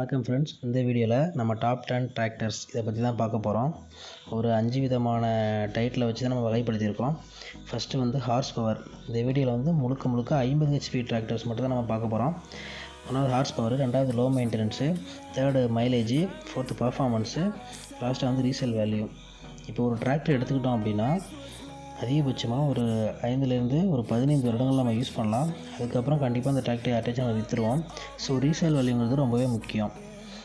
வணக்கம் ஃப்ரெண்ட்ஸ் இந்த வீடியோவில் நம்ம டாப் டென் டிராக்டர்ஸ் இதை பற்றி தான் பார்க்க போகிறோம் ஒரு அஞ்சு விதமான டைட்டில் வச்சு தான் நம்ம வகைப்படுத்தியிருக்கோம் ஃபஸ்ட்டு வந்து ஹார்ஸ் பவர் இந்த வீடியோவில் வந்து முழுக்க முழுக்க ஐம்பது ஹெச்பி டிராக்டர்ஸ் மட்டும் தான் நம்ம பார்க்க போகிறோம் ஒன்றாவது ஹார்ஸ் பவர் ரெண்டாவது low maintenance third mileage fourth performance லாஸ்ட்டாக வந்து ரீசேல் வேல்யூ இப்போ ஒரு டிராக்டர் எடுத்துக்கிட்டோம் அப்படின்னா அதிகபட்சமாக ஒரு ஐந்துலேருந்து ஒரு பதினைந்து வருடங்கள் நம்ம யூஸ் பண்ணலாம் அதுக்கப்புறம் கண்டிப்பாக அந்த டிராக்டரை அட்டாச் நம்ம விற்றுருவோம் ஸோ ரீசேல் வேல்யூங்கிறது ரொம்பவே முக்கியம்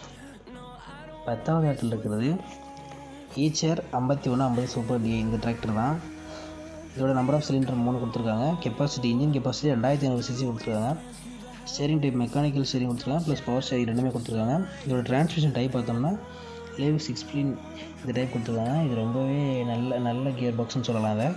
பத்தாவது இடத்துல இருக்கிறது ஈச்சர் ஐம்பத்தி ஒன்று ஐம்பது சூப்பர் டி இந்த டிராக்டர் தான் இதோட நம்பர் ஆஃப் சிலிண்டர் மூணு கொடுத்துருக்காங்க கெப்பாசிட்டி இன்ஜின் கெப்பாசிட்டி ரெண்டாயிரத்தி ஐநூறு சிசி கொடுத்துருக்காங்க ஸ்டேரிங் டைப் மெக்கானிக்கல் ஸ்டேரிங் கொடுத்துருக்காங்க ப்ளஸ் பவர் ஸ்டேரிங் ரெண்டுமே கொடுத்துருக்காங்க இதோட டிரான்ஸ்மிஷன் டைப் பார்த்தோம்னா லேவ் சிக்ஸ் ஸ்ப்ளின் இந்த டைப் கொடுத்துருக்காங்க இது ரொம்பவே நல்ல நல்ல கியர் பாக்ஸ்னு சொல்லலாம் அதை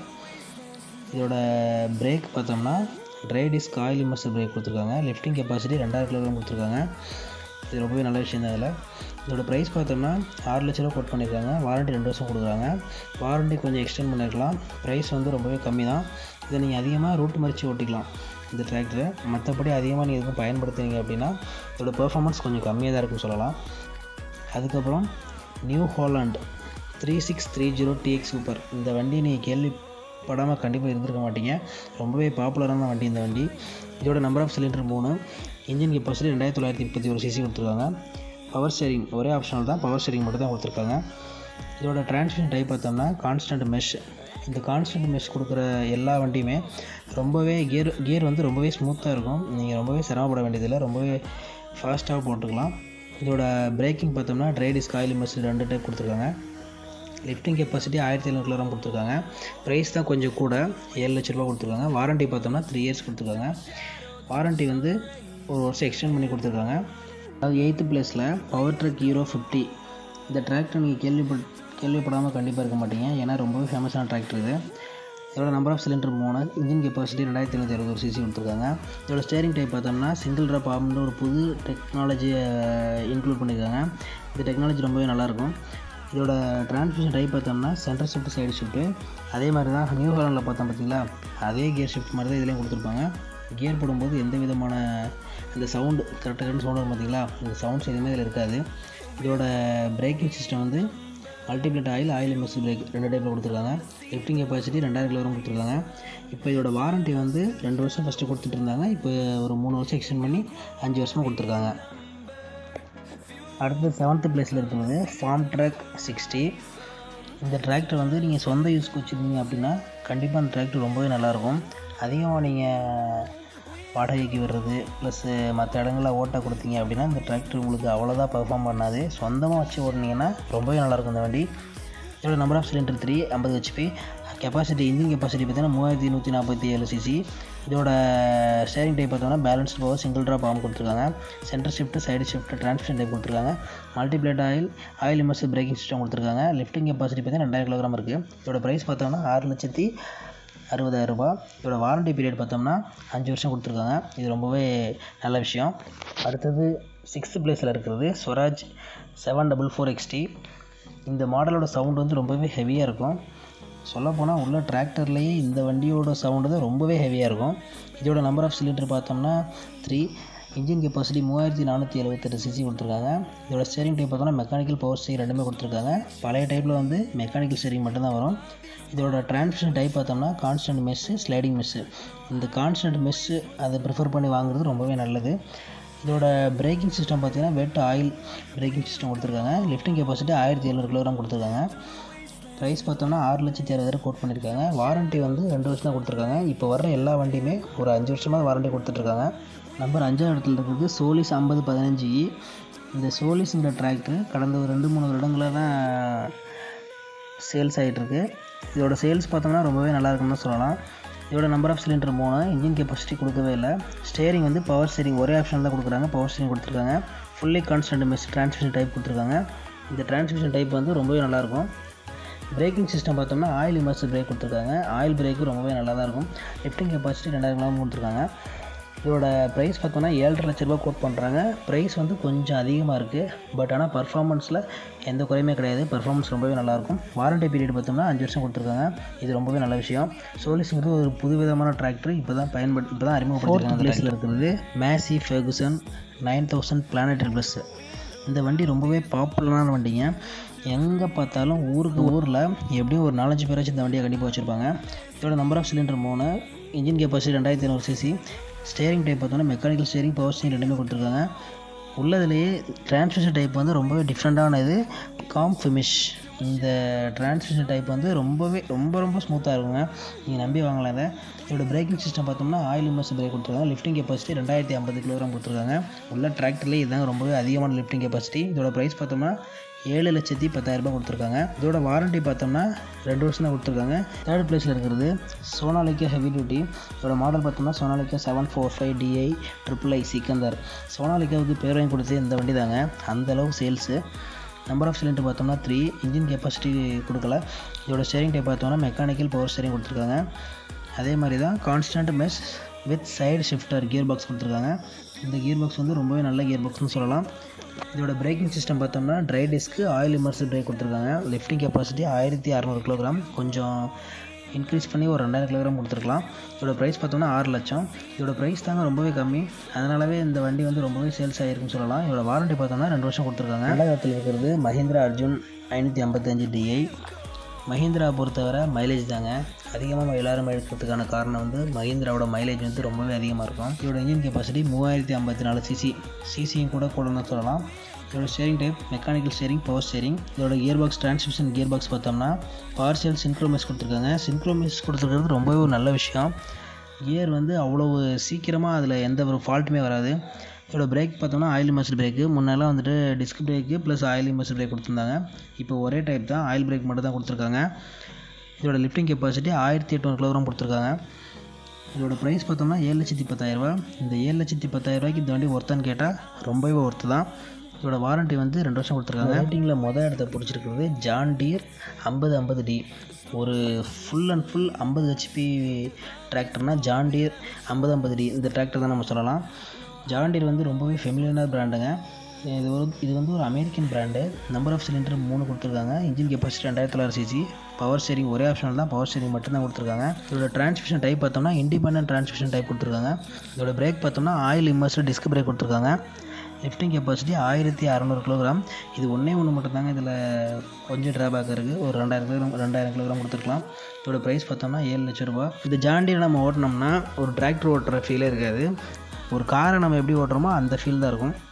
இதோட பிரேக் பார்த்தோம்னா dry disc oil immersed brake கொடுத்துருக்காங்க லிஃப்டிங் கெப்பாசிட்டி ரெண்டாயிரம் கிலோகிராம் கொடுத்துருக்காங்க இது ரொம்பவே நல்ல விஷயம் தான் அதில் இதோட ப்ரைஸ் பார்த்தோம்னா ஆறு லட்ச ரூபா கோட் பண்ணியிருக்காங்க வாரண்ட்டி ரெண்டு வருஷம் கொடுக்குறாங்க வாரண்ட்டி கொஞ்சம் எக்ஸ்டெண்ட் பண்ணியிருக்கலாம் ப்ரைஸ் வந்து ரொம்பவே கம்மி தான் இதை நீங்கள் அதிகமாக ரூட் மறித்து ஓட்டிக்கலாம் இந்த டிராக்டரை மற்றபடி அதிகமாக நீங்கள் எதுவும் பயன்படுத்துனீங்க அப்படின்னா இதோட பெர்ஃபார்மன்ஸ் கொஞ்சம் கம்மியாக தான் இருக்குன்னு சொல்லலாம் அதுக்கப்புறம் New Holland three six three zero TX super இந்த வண்டி நீங்கள் கேள்விப்படாமல் கண்டிப்பாக இருந்திருக்க மாட்டீங்க ரொம்பவே பாப்புலரான வண்டி இந்த வண்டி இதோட நம்பர் ஆஃப் சிலிண்டர் மூணு இன்ஜின் கெப்பாசிட்டி ரெண்டாயிரத்தி தொள்ளாயிரத்தி முப்பத்தி ஒரு சிசி கொடுத்துருக்காங்க பவர் ஸ்டேரிங் ஒரே ஆப்ஷனல் தான் பவர் ஸ்டேரிங் மட்டும் தான் கொடுத்துருக்காங்க இதோட டிரான்ஸ்மிஷன் டைப் பார்த்தோம்னா கான்ஸ்டன்ட் மெஷ் இந்த கான்ஸ்டன்ட் மெஷ் கொடுக்குற எல்லா வண்டியுமே ரொம்பவே கியர் கியர் வந்து ரொம்பவே ஸ்மூத்தாக இருக்கும் நீங்கள் ரொம்பவே சிரமப்பட வேண்டியதில்லை ரொம்பவே ஃபாஸ்ட்டாக போட்டுக்கலாம் இதோட பிரேக்கிங் பார்த்தோம்னா ட்ரைடிஸ் காயில் மெஸ் ரெண்டு டைப் கொடுத்துருக்காங்க லிஃப்டிங் கெப்பாசிட்டி ஆயிரத்தி ஐநூறு கிலோகிராம் கொடுத்துருக்காங்க ப்ரைஸ் தான் கொஞ்சம் கூட ஏழு லட்ச ரூபா கொடுத்துருக்காங்க வாரண்ட்டி பார்த்தோம்னா த்ரீ இயர்ஸ் கொடுத்துருக்காங்க வாரண்ட்டி வந்து ஒரு வருஷம் எக்ஸ்டெண்ட் பண்ணி கொடுத்துருக்காங்க அது எயித்து பிளேஸில் பவர் ட்ரக் ஹீரோ ஃபிஃப்டி இந்த டிராக்டர் நீங்கள் கேள்விப்பட் கேள்விப்படாமல் கண்டிப்பாக இருக்க மாட்டீங்க ஏன்னா ரொம்பவே ஃபேமஸான டிராக்டர் இது இதோட நம்பர் ஆஃப் சிலிண்டர் மூணு இன்ஜின் கெப்பாசிட்டி ரெண்டாயிரத்தி எழுநூற்றி அறுபது ஒரு சிசி கொடுத்துருக்காங்க இதோட ஸ்டேரிங் டைப் பார்த்தோம்னா சிங்கிள் ட்ராப் ஆம்னு ஒரு புது டெக்னாலஜியை இன்க்ளூட் பண்ணியிருக்காங்க இந்த டெக்னாலஜி ரொம்பவே நல்லாயிருக்கும் இதோட டிரான்ஸ்மிஷன் டைப் பார்த்தோம்னா சென்டர் ஷிஃப்ட் சைடு ஷிஃப்ட்டு அதே மாதிரி தான் நியூ ஹாலண்டில் பார்த்தோம் பார்த்தீங்களா அதே கியர் ஷிஃப்ட் மாதிரி தான் இதுலேயும் கொடுத்துருப்பாங்க கியர் போடும்போது எந்த விதமான இந்த சவுண்டு கரெக்டாக சவுண்ட் வரும் பார்த்தீங்களா இந்த சவுண்ட்ஸ் எதுவுமே இதில் இருக்காது இதோட பிரேக்கிங் சிஸ்டம் வந்து multiplate oil oil immersed brake ரெண்டு டைப்பில் கொடுத்துருக்காங்க லிஃப்டிங் கெப்பாசிட்டி ரெண்டாயிரம் கிலோ கொடுத்துருக்காங்க இப்போ இதோட வாரண்ட்டி வந்து ரெண்டு வருஷம் ஃபஸ்ட்டு கொடுத்துட்டு இருந்தாங்க இப்போ ஒரு மூணு வருஷம் எக்ஸ்டெண்ட் பண்ணி அஞ்சு வருஷமாக கொடுத்துருக்காங்க அடுத்து செவன்த்து பிளேஸில் இருக்கிறது ஃபார்ம் ட்ராக் சிக்ஸ்டி இந்த டிராக்டர் வந்து நீங்கள் சொந்த யூஸ்க்கு வச்சுருந்தீங்க அப்படின்னா கண்டிப்பாக அந்த டிராக்டர் ரொம்பவே நல்லாயிருக்கும் அதிகமாக நீங்கள் வாடகைக்கு விடுறது ப்ளஸ்ஸு மற்ற இடங்களில் ஓட்ட கொடுத்தீங்க அப்படின்னா இந்த டிராக்டர் உங்களுக்கு அவ்வளோதான் பர்ஃபார்ம் பண்ணாது சொந்தமாக வச்சு ஓடினீங்கன்னா ரொம்பவே நல்லாயிருக்கும் இந்த வண்டி இதோட நம்பர் ஆஃப் சிலிண்டர் த்ரீ ஐம்பது ஹெச்பி கெப்பாசிட்டி இன்ஜின் கெப்பாசிட்டி பார்த்தீங்கன்னா மூவாயிரத்தி நூற்றி நாற்பத்தி ஏழு சிசி இதோட ஸ்டேரிங் டைப் பார்த்தோம்னா balance power single drop arm கொடுத்துருக்காங்க centre shift side shift transmission type கொடுத்துருக்காங்க multiplate oil oil immersed braking system கொடுத்துருக்காங்க லிஃப்டிங் கெப்பாசிட்டி பார்த்தீங்கன்னா ரெண்டாயிரம் கிலோகிராம் இருக்குது இதோட ப்ரைஸ் பார்த்தோம்னா ஆறு லட்சத்தி அறுபதாயிரம் ரூபாய் இதோட வாரண்ட்டி பீரியட் பார்த்தோம்னா அஞ்சு வருஷம் கொடுத்துருக்காங்க இது ரொம்பவே நல்ல விஷயம் அடுத்தது சிக்ஸ்த்து பிளேஸில் இருக்கிறது Swaraj seven double four XT இந்த மாடலோட சவுண்ட் வந்து ரொம்பவே ஹெவியாக இருக்கும் சொல்லப்போனால் உள்ள டிராக்டர்லேயே இந்த வண்டியோட சவுண்டு தான் ரொம்பவே ஹெவியாக இருக்கும் இதோட நம்பர் ஆஃப் சிலிண்டர் பார்த்தோம்னா த்ரீ இன்ஜின் கெப்பாசிட்டி மூவாயிரத்தி நானூற்றி எழுபத்தெட்டு சிசி கொடுத்துருக்காங்க இதோட ஸ்டேரிங் டைப் பார்த்தோம்னா மெக்கானிக்கல் பவர் ஸ்டேரிங் ரெண்டுமே கொடுத்துருக்காங்க பழைய டைப்பில் வந்து மெக்கானிக்கல் ஸ்டேரிங் மட்டும்தான் வரும் இதோட டிரான்ஸ்மிஷன் டைப் பார்த்தோம்னா கான்ஸ்டன்ட் மெஸ்ஸு ஸ்லைடிங் மெஸ்ஸு இந்த கான்ஸ்டன்ட் மெஸ்ஸு அதை ப்ரிஃபர் பண்ணி வாங்குறது ரொம்பவே நல்லது இதோட பிரேக்கிங் சிஸ்டம் பார்த்தீங்கன்னா வெட் ஆயில் பிரேக்கிங் சிஸ்டம் கொடுத்துருக்காங்க லிஃப்டிங் கெப்பாசிட்டி ஆயிரத்தி எழுநூறு கிலோகிராம் கொடுத்துருக்காங்க ப்ரைஸ் பார்த்தோம்னா ஆறு லட்சத்தி அறுபதாயிரம் கோட் பண்ணியிருக்காங்க வாரண்ட்டி வந்து ரெண்டு வருஷம் தான் கொடுத்துருக்காங்க இப்போ வர்ற எல்லா வண்டியுமே ஒரு அஞ்சு வருஷமாக வாரண்ட்டி கொடுத்துட்ருக்காங்க நம்பர் அஞ்சாவது இடத்துல இருக்குது சோலிஸ் ஐம்பது பதினஞ்சு இந்த சோலிஸ்ங்கிற டிராக்டர் கடந்த ஒரு ரெண்டு மூணு வருடங்களாக தான் சேல்ஸ் ஆகிட்டுருக்கு இதோட சேல்ஸ் பார்த்தோம்னா ரொம்பவே நல்லா இருக்குன்னு தான் சொல்லலாம் இதோட நம்பர் ஆஃப் சிலிண்டர் மூணு இன்ஜின் கெப்பாசிட்டி கொடுக்கவே இல்லை ஸ்டேரிங் வந்து பவர் ஸ்டேரிங் ஒரே ஆப்ஷன் தான் கொடுக்குறாங்க பவர் ஸ்டேரிங் கொடுத்துருக்காங்க fully constant mesh transmission type கொடுத்துருக்காங்க இந்த டிரான்ஸ்மிஷன் டைப் வந்து ரொம்பவே நல்லாயிருக்கும் பிரேக்கிங் சிஸ்டம் பார்த்தோம்னா ஆயில் இமர்ஸ் பிரேக் கொடுத்துருக்காங்க ஆயில் பிரேக்கு ரொம்பவே நல்லா தான் இருக்கும் லிஃப்டிங் கெப்பாசிட்டி ரெண்டாயிரம் கிலோமீட்டர் கொடுத்துருக்காங்க இதோட ப்ரைஸ் பார்த்தோன்னா ஏழரை லட்ச ரூபா கோட் பண்ணுறாங்க ப்ரைஸ் வந்து கொஞ்சம் அதிகமாக இருக்குது பட் ஆனால் பர்ஃபார்மன்ஸில் எந்த குறையுமே கிடையாது பர்ஃபார்மன்ஸ் ரொம்பவே நல்லாயிருக்கும் வாரண்ட்டி பீரியட் பார்த்தோம்னா அஞ்சு வருஷம் கொடுத்துருக்காங்க இது ரொம்பவே நல்ல விஷயம் சோலிஸுங்கிறது ஒரு புதுவிதமான டிராக்டர் இப்போ தான் பயன்படுத்தி இப்போ தான் அறிமுகப்படுத்திருக்காங்க பிளேஸில் இருக்கிறது Massey Ferguson nine thousand planetary plus இந்த வண்டி ரொம்பவே பாப்புலரான வண்டிங்க எங்கே பார்த்தாலும் ஊருக்கு ஊரில் எப்படியும் ஒரு நாலஞ்சு பேராச்சும் இந்த வண்டியை கண்டிப்பாக வச்சுருப்பாங்க இதோட நம்பர் ஆஃப் சிலிண்டர் மூணு இன்ஜின் கெப்பாசிட்டி ரெண்டாயிரத்தி ஐநூறு சிசி ஸ்டேரிங் டைப் பார்த்தோன்னா மெக்கானிக்கல் ஸ்டேரிங் பவர் ஸ்டேரிங் ரெண்டுமே கொடுத்துருக்காங்க உள்ளதுலேயே டிரான்ஸ்மிஷன் டைப் வந்து ரொம்பவே டிஃப்ரெண்ட்டான இது காம் ஃபினிஷ் இந்த டிரான்ஸ்மிஷன் டைப் வந்து ரொம்பவே ரொம்ப ரொம்ப ஸ்மூத்தாக இருக்குங்க நீங்கள் நம்பி வாங்கலாம் இதை இதோட பிரேக்கிங் சிஸ்டம் பார்த்தோம்னா ஆயில் இமர்ஸ் பிரேக் கொடுத்துருக்காங்க லிஃப்டிங் கெப்பாசிட்டி ரெண்டாயிரத்தி ஐம்பது கிலோகிராம் கொடுத்துருக்காங்க உள்ள டிராக்டர்லேயே இதுதாங்க ரொம்பவே அதிகமான லிஃப்டிங் கெப்பாசிட்டி இதோட ப்ரைஸ் பார்த்தோம்னா ஏழு லட்சத்தி பத்தாயிரரூபா கொடுத்துருக்காங்க இதோட வாரண்டி பார்த்தோம்னா ரெண்டு வருஷம் தான் கொடுத்துருக்காங்க தேர்ட் பிளேஸில் இருக்கிறது சோனாலிக்கா ஹெவி டியூட்டி இதோட மாடல் பார்த்தோம்னா Sonalika seven four five DI triple I Sikander சோனாலிக்காவுக்கு பேர் வாங்கி கொடுத்து இந்த வண்டி தாங்க அந்தளவு சேல்ஸு நம்பர் ஆஃப் சிலிண்டர் பார்த்தோம்னா த்ரீ இன்ஜின் கெப்பாசிட்டி கொடுக்கல இதோட ஸ்டேரிங் டைப் பார்த்தோம்னா மெக்கானிக்கல் பவர் ஸ்டேரிங் கொடுத்துருக்காங்க அதே மாதிரி தான் constant mesh with side shifter gear box கொடுத்துருக்காங்க இந்த கியர் பாக்ஸ் வந்து ரொம்பவே நல்ல கியர் பாக்ஸ்னு சொல்லலாம் இதோட பிரேக்கிங் சிஸ்டம் பார்த்தோம்னா dry disc oil immersed brake கொடுத்துருக்காங்க லிஃப்டிங் கெப்பாசிட்டி ஆயிரத்தி அறநூறு கிலோகிராம் கொஞ்சம் இன்க்ரீஸ் பண்ணி ஒரு ரெண்டாயிரம் கிலோகிராம் கொடுத்துருக்கலாம் இதோட ப்ரைஸ் பார்த்தோம்னா ஆறு லட்சம் இதோட ப்ரைஸ் தாங்க ரொம்பவே கம்மி அதனாலவே இந்த வண்டி வந்து ரொம்பவே சேல்ஸ் ஆகிருக்குன்னு சொல்லலாம் இதோட வாரண்டி பார்த்தோம்னா ரெண்டு வருஷம் கொடுத்துருக்காங்க ரெண்டாயிரத்தில் இருக்கிறது மஹிந்திரா அர்ஜுன் ஐநூற்றி ஐம்பத்தஞ்சு டிஐ மஹிந்திரா பொறுத்தவரை மைலேஜ் தாங்க அதிகமாக எல்லாரும் எடுக்கிறதுக்கான காரணம் வந்து மஹிந்திராவோட மைலேஜ் வந்து ரொம்பவே அதிகமாக இருக்கும் இதோட இன்ஜின் கெப்பாசிட்டி மூவாயிரத்தி ஐம்பத்தி நாலு சிசி சிசியும் கூட கூடன்னு சொல்லலாம் இதோட steering type mechanical steering power steering இதோட gear box transmission gear box பார்த்தோம்னா பார்சியல் சின்க்ரோமேஸ் கொடுத்துருக்காங்க சின்க்ரோமேஸ் கொடுத்துருக்கிறது ரொம்பவே ஒரு நல்ல விஷயம் கியர் வந்து அவ்வளோ சீக்கிரமாக அதில் எந்த ஒரு ஃபால்ட்டுமே வராது இதோட பிரேக் பார்த்தோம்னா ஆயில் இமர்ஸ்ட் பிரேக்கு முன்னெல்லாம் வந்துட்டு disc brake plus oil immersed brake கொடுத்துருந்தாங்க இப்போ ஒரே டைப் தான் ஆயில் பிரேக் மட்டும் தான் கொடுத்துருக்காங்க இதோட லிஃப்டிங் கெப்பாசிட்டி ஆயிரத்தி எட்நூறு கிலோகிராம் கொடுத்துருக்காங்க இதோட ப்ரைஸ் பார்த்தோம்னா ஏழு லட்சத்தி பத்தாயிரரூபா இந்த ஏழு லட்சத்தி பத்தாயிரரூபாய்க்கு இந்த வண்டி ஒர்த்தான்னு கேட்டால் ரொம்பவே ஒர்த்து தான் இதோட வாரண்ட்டி வந்து ரெண்டு வருஷம் கொடுத்துருக்காங்க ரேட்டிங்கில் மொதல் இடத்த பிடிச்சிருக்கிறது ஜான் டீர் ஐம்பது ஐம்பது டி ஒரு ஃபுல் அண்ட் ஃபுல் ஐம்பது ஹெச்பி டிராக்டர்னால் ஜான் டீர் ஐம்பது ஐம்பது டி இந்த டிராக்டர் தான் நம்ம சொல்லலாம் ஜான் டீர் வந்து ரொம்பவே ஃபெமிலியனான பிராண்டுங்க இது ஒரு இது வந்து ஒரு American brand number of cylinder மூணு கொடுத்துருக்காங்க இன்ஜின் கெப்பாசிட்டி ரெண்டாயிரத்தி தொள்ளாயிரம் சிசி பவர் ஸ்டேரிங் ஒரே ஆப்ஷன் தான் பவர் ஸ்டேரிங் மட்டும்தான் கொடுத்துருக்காங்க இதோட டிரான்ஸ்மிஷன் டைப் பார்த்தோம்னா இண்டிபெண்டன்ட் டிரான்ஸ்மிஷன் டைப் கொடுத்துருக்காங்க இதோட பிரேக் பார்த்தோம்னா ஆயில் இம்மர்ஸ்டு டிஸ்க் பிரேக் கொடுத்துருக்காங்க லிஃப்டிங் கெப்பாசிட்டி ஆயிரத்தி அறநூறு கிலோகிராம் இது ஒன்றே ஒன்று மட்டும்தாங்க இதில் கொஞ்சம் ட்ராபேக் இருக்குது ஒரு ரெண்டாயிரம் கிலோகிராம் ரெண்டாயிரம் கிலோகிராம் கொடுத்துருக்கலாம் இதோட ப்ரைஸ் பார்த்தோம்னா ஏழு லட்ச ரூபா இந்த ஜாண்டியில் நம்ம ஓட்டினோம்னா ஒரு டிராக்டர் ஓட்டுற ஃபீலே இருக்காது ஒரு காரை நம்ம எப்படி ஓட்டுறோமோ அந்த ஃபீல் தான் இருக்கும்